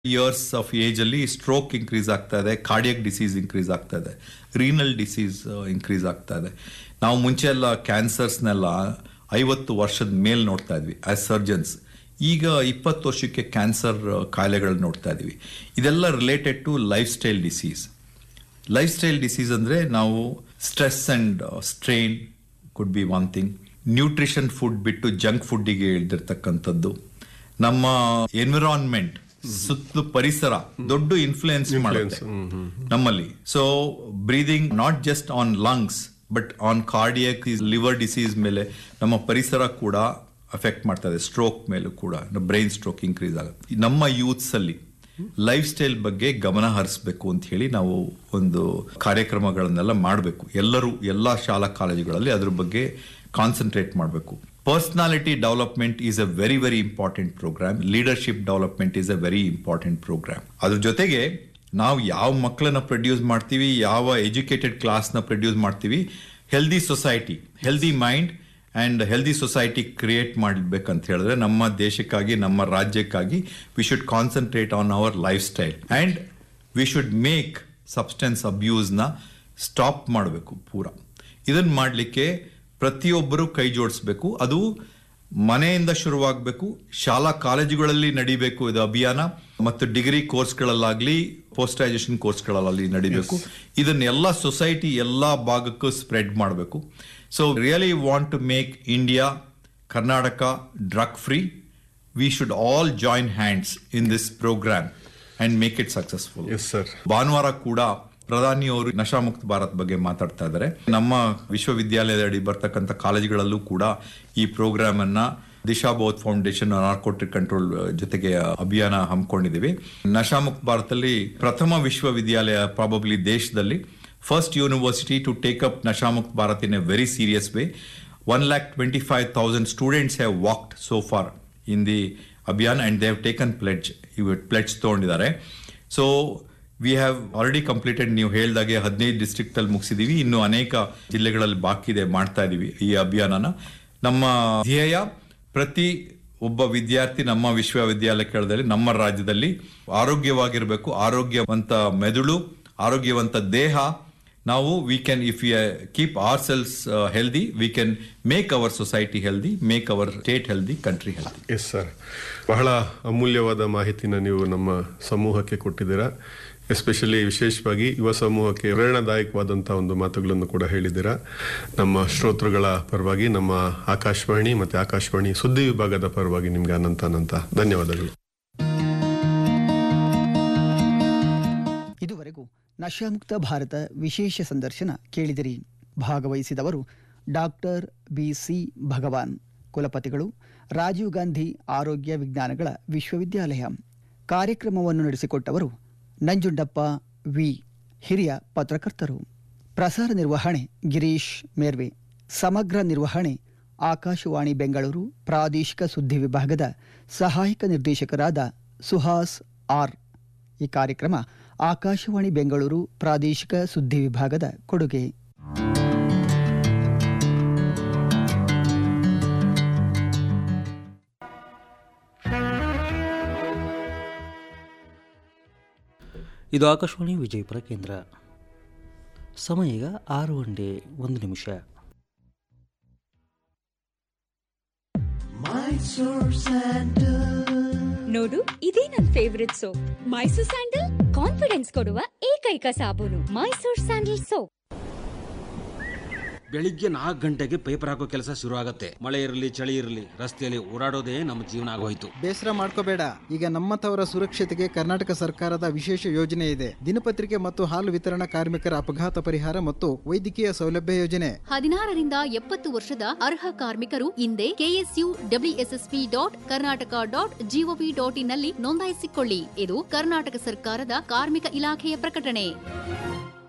years of age ಅಲ್ಲಿ stroke increase ಆಗ್ತಾ ಇದೆ ಕಾರ್ಡಿಯಕ್ ಡಿಸೀಸ್ ಇನ್ಕ್ರೀಸ್ ಆಗ್ತಾ ಇದೆ ರೀನಲ್ ಡಿಸೀಸ್ ಇನ್ಕ್ರೀಸ್ ಆಗ್ತಾ ಇದೆ ನಾವು ಮುಂಚೆ ಎಲ್ಲ ಕ್ಯಾನ್ಸರ್ಸ್ನೆಲ್ಲ ಐವತ್ತು ವರ್ಷದ ಮೇಲೆ ನೋಡ್ತಾ ಇದ್ವಿ ಆಸ್ ಸರ್ಜನ್ಸ್ ಈಗ ಇಪ್ಪತ್ತು ವರ್ಷಕ್ಕೆ ಕ್ಯಾನ್ಸರ್ ಕಾಯಿಲೆಗಳು ನೋಡ್ತಾ ಇದೀವಿ ಇದೆಲ್ಲ related to lifestyle disease lifestyle disease ಅಂದ್ರೆ ನಾವು stress and strain could be one thing nutrition food ಬಿಟ್ಟು ಜಂಕ್ ಫುಡ್ಡಿಗೆ ಇಳ್ದಿರ್ತಕ್ಕಂಥದ್ದು ನಮ್ಮ ಎನ್ವಿರಾನ್ಮೆಂಟ್ ಸುತ್ತಲೂ ಪರಿಸರ ದೊಡ್ಡ ಇನ್ಫ್ಲುಯೆನ್ಸ್ ಮಾಡುತ್ತೆ ನಮ್ಮಲ್ಲಿ so breathing not just on lungs but on cardiac liver disease ಮೇಲೆ ನಮ್ಮ ಪರಿಸರ ಕೂಡ ಅಫೆಕ್ಟ್ ಮಾಡ್ತಾ ಇದೆ ಸ್ಟ್ರೋಕ್ ಮೇಲೂ ಕೂಡ ಬ್ರೈನ್ ಸ್ಟ್ರೋಕ್ ಇನ್ಕ್ರೀಸ್ ಆಗುತ್ತೆ ನಮ್ಮ ಯೂತ್ಸ್ ಅಲ್ಲಿ ಲೈಫ್ ಸ್ಟೈಲ್ ಬಗ್ಗೆ ಗಮನ ಹರಿಸಬೇಕು ಅಂತ ಹೇಳಿ ನಾವು ಒಂದು ಕಾರ್ಯಕ್ರಮಗಳನ್ನೆಲ್ಲ ಮಾಡಬೇಕು ಎಲ್ಲರೂ ಎಲ್ಲಾ ಶಾಲಾ ಕಾಲೇಜುಗಳಲ್ಲಿ ಅದ್ರ ಬಗ್ಗೆ ಕಾನ್ಸಂಟ್ರೇಟ್ ಮಾಡಬೇಕು personality development is a very very important program leadership development is a very important program ಅದ್ರ ಜೊತೆಗೆ ನಾವು ಯಾವ ಮಕ್ಕಳನ್ನ ಪ್ರೊಡ್ಯೂಸ್ ಮಾಡ್ತೀವಿ ಯಾವ ಎಜುಕೇಟೆಡ್ ಕ್ಲಾಸ್ನ ಪ್ರೊಡ್ಯೂಸ್ ಮಾಡ್ತೀವಿ healthy society healthy mind and healthy society create ಮಾಡಬೇಕಂತ ಹೇಳಿದ್ರೆ ನಮ್ಮ ದೇಶಕ್ಕಾಗಿ ನಮ್ಮ ರಾಜ್ಯಕ್ಕಾಗಿ we should concentrate on our lifestyle and we should make substance ಅಬ್ಯೂಸ್ನ ಸ್ಟಾಪ್ ಮಾಡಬೇಕು ಪೂರ ಇದನ್ನ ಮಾಡಲಿಕ್ಕೆ ಪ್ರತಿಯೊಬ್ಬರು ಕೈ ಜೋಡಿಸ್ಬೇಕು ಅದು ಮನೆಯಿಂದ ಶುರುವಾಗಬೇಕು ಶಾಲಾ ಕಾಲೇಜುಗಳಲ್ಲಿ ನಡಿಬೇಕು ಇದು ಅಭಿಯಾನ ಮತ್ತು ಡಿಗ್ರಿ ಕೋರ್ಸ್ಗಳಲ್ಲಾಗ್ಲಿ ಪೋಸ್ಟ್ ಗ್ರಾಜುಯೇಷನ್ ಕೋರ್ಸ್ಗಳಲ್ಲಾಗಲಿ ನಡಿಬೇಕು ಇದನ್ನೆಲ್ಲ ಸೊಸೈಟಿ ಎಲ್ಲ ಭಾಗಕ್ಕೂ ಸ್ಪ್ರೆಡ್ ಮಾಡಬೇಕು so really want to make India Karnataka drug free we should all join hands in this program and make it successful yes sir ಭಾನುವಾರ ಕೂಡ ಪ್ರಧಾನಿ ಅವರು ನಶಾಮುಕ್ತ ಭಾರತ್ ಬಗ್ಗೆ ಮಾತಾಡ್ತಾ ಇದ್ದಾರೆ ನಮ್ಮ ವಿಶ್ವವಿದ್ಯಾಲಯದ ಅಡಿ ಬರ್ತಕ್ಕಂಥ ಕಾಲೇಜುಗಳಲ್ಲೂ ಕೂಡ ಈ ಪ್ರೋಗ್ರಾಮ್ ಅನ್ನ Disha Bodh foundation narcotic control ಜೊತೆಗೆ ಅಭಿಯಾನ ಹಮ್ಮಿಕೊಂಡಿದ್ದೀವಿ ನಶಾಮುಕ್ತ ಭಾರತದಲ್ಲಿ ಪ್ರಥಮ ವಿಶ್ವವಿದ್ಯಾಲಯ ಪ್ರಾಬಬ್ಲಿ ದೇಶದಲ್ಲಿ first university to take up Nashamukta Bharat in a very serious way one lakh twenty five thousand students have walked so far in the abhiyan and they have taken pledge ಇವ್ ಪ್ಲೆಡ್ಜ್ ತಗೊಂಡಿದ್ದಾರೆ so we have already completed ನೀವು ಹೇಳ್ದಾಗೆ ಹದಿನೈದು district ಅಲ್ಲಿ ಮುಗಿಸಿದೀವಿ ಇನ್ನು ಅನೇಕ ಜಿಲ್ಲೆಗಳಲ್ಲಿ ಬಾಕಿ ಇದೆ ಮಾಡ್ತಾ ಇದೀವಿ ಈ ಅಭಿಯಾನನ ನಮ್ಮ ಧ್ಯೇಯ ಪ್ರತಿ ಒಬ್ಬ ವಿದ್ಯಾರ್ಥಿ ನಮ್ಮ ವಿಶ್ವವಿದ್ಯಾಲಯ ಕೇಳದಲ್ಲಿ ನಮ್ಮ ರಾಜ್ಯದಲ್ಲಿ ಆರೋಗ್ಯವಾಗಿರಬೇಕು ಆರೋಗ್ಯವಂತ ಮೆದುಳು ಆರೋಗ್ಯವಂತ ದೇಹ ನಾವು we can if you keep our cells healthy we can make our society healthy make our state healthy country healthy yes sir ಬಹಳ ಅಮೂಲ್ಯವಾದ ಮಾಹಿತಿನ ನೀವು ನಮ್ಮ ಸಮೂಹಕ್ಕೆ ಕೊಟ್ಟಿದ್ದೀರಾ ಎಸ್ಪೆಷಲಿ ವಿಶೇಷವಾಗಿ ಯುವ ಸಮೂಹಕ್ಕೆ ಪ್ರೇರಣಾದಾಯಕವಾದಂಥ ಒಂದು ಮಾತುಗಳನ್ನು ಕೂಡ ಹೇಳಿದ್ದೀರಾ ನಮ್ಮ ಶ್ರೋತೃಗಳ ಪರವಾಗಿ ನಮ್ಮ ಆಕಾಶವಾಣಿ ಮತ್ತು ಆಕಾಶವಾಣಿ ಸುದ್ದಿ ವಿಭಾಗದ ಪರವಾಗಿ ನಿಮ್ಗೆ ಅನಂತ ಅನಂತ ಧನ್ಯವಾದಗಳು ಇದುವರೆಗೂ ನಶಾಮುಕ್ತ ಭಾರತ ವಿಶೇಷ ಸಂದರ್ಶನ ಕೇಳಿದಿರಿ ಭಾಗವಹಿಸಿದವರು ಡಾಕ್ಟರ್ ಬಿಸಿ ಭಗವಾನ್ ಕುಲಪತಿಗಳು ರಾಜೀವ್ ಗಾಂಧಿ ಆರೋಗ್ಯ ವಿಜ್ಞಾನಗಳ ವಿಶ್ವವಿದ್ಯಾಲಯ ಕಾರ್ಯಕ್ರಮವನ್ನು ನಡೆಸಿಕೊಟ್ಟವರು ನಂಜುಂಡಪ್ಪ ವಿ ಹಿರಿಯ ಪತ್ರಕರ್ತರು ಪ್ರಸಾರ ನಿರ್ವಹಣೆ ಗಿರೀಶ್ ಮೇರ್ವೆ ಸಮಗ್ರ ನಿರ್ವಹಣೆ ಆಕಾಶವಾಣಿ ಬೆಂಗಳೂರು ಪ್ರಾದೇಶಿಕ ಸುದ್ದಿ ವಿಭಾಗದ ಸಹಾಯಕ ನಿರ್ದೇಶಕರಾದ ಸುಹಾಸ್ ಆರ್ ಈ ಕಾರ್ಯಕ್ರಮ ಆಕಾಶವಾಣಿ ಬೆಂಗಳೂರು ಪ್ರಾದೇಶಿಕ ಸುದ್ದಿ ವಿಭಾಗದ ಕೊಡುಗೆ ಇದು ಆಕಾಶವಾಣಿ ವಿಜಯಪುರ ಕೇಂದ್ರ ಸಮಯ ಈಗ ಆರು ಗಂಟೆ ಒಂದು ನಿಮಿಷ ನೋಡು ಇದೇ ನನ್ favourite soap Mysore sandal confidence ಕೊಡುವ ಏಕೈಕ ಸಾಬೂನು ಮೈಸೂರ್ ಸ್ಯಾಂಡಲ್ ಸೋಪ್ ಬೆಳಿಗ್ಗೆ ನಾಲ್ಕು ಗಂಟೆಗೆ ಪೇಪರ್ ಹಾಕೋ ಕೆಲಸ ಶುರು ಆಗತ್ತೆ ಮಳೆ ಇರಲಿ ಚಳಿ ಇರಲಿ ರಸ್ತೆಯಲ್ಲಿ ಓಡಾಡೋದೇ ನಮ್ಮ ಜೀವನ ಆಗೋಯ್ತು ಬೇಸರ ಮಾಡ್ಕೋಬೇಡ ಈಗ ನಮ್ಮಂಥವರ ಸುರಕ್ಷತೆಗೆ ಕರ್ನಾಟಕ ಸರ್ಕಾರದ ವಿಶೇಷ ಯೋಜನೆ ಇದೆ ದಿನಪತ್ರಿಕೆ ಮತ್ತು ಹಾಲು ವಿತರಣಾ ಕಾರ್ಮಿಕರ ಅಪಘಾತ ಪರಿಹಾರ ಮತ್ತು ವೈದ್ಯಕೀಯ ಸೌಲಭ್ಯ ಯೋಜನೆ ಹದಿನಾರರಿಂದ ಎಪ್ಪತ್ತು ವರ್ಷದ ಅರ್ಹ ಕಾರ್ಮಿಕರು ಹಿಂದೆ KSU WSSP dot Karnataka dot GOV dot ಇನ್ನಲ್ಲಿ ನೋಂದಾಯಿಸಿಕೊಳ್ಳಿ ಇದು ಕರ್ನಾಟಕ ಸರ್ಕಾರದ ಕಾರ್ಮಿಕ ಇಲಾಖೆಯ ಪ್ರಕಟಣೆ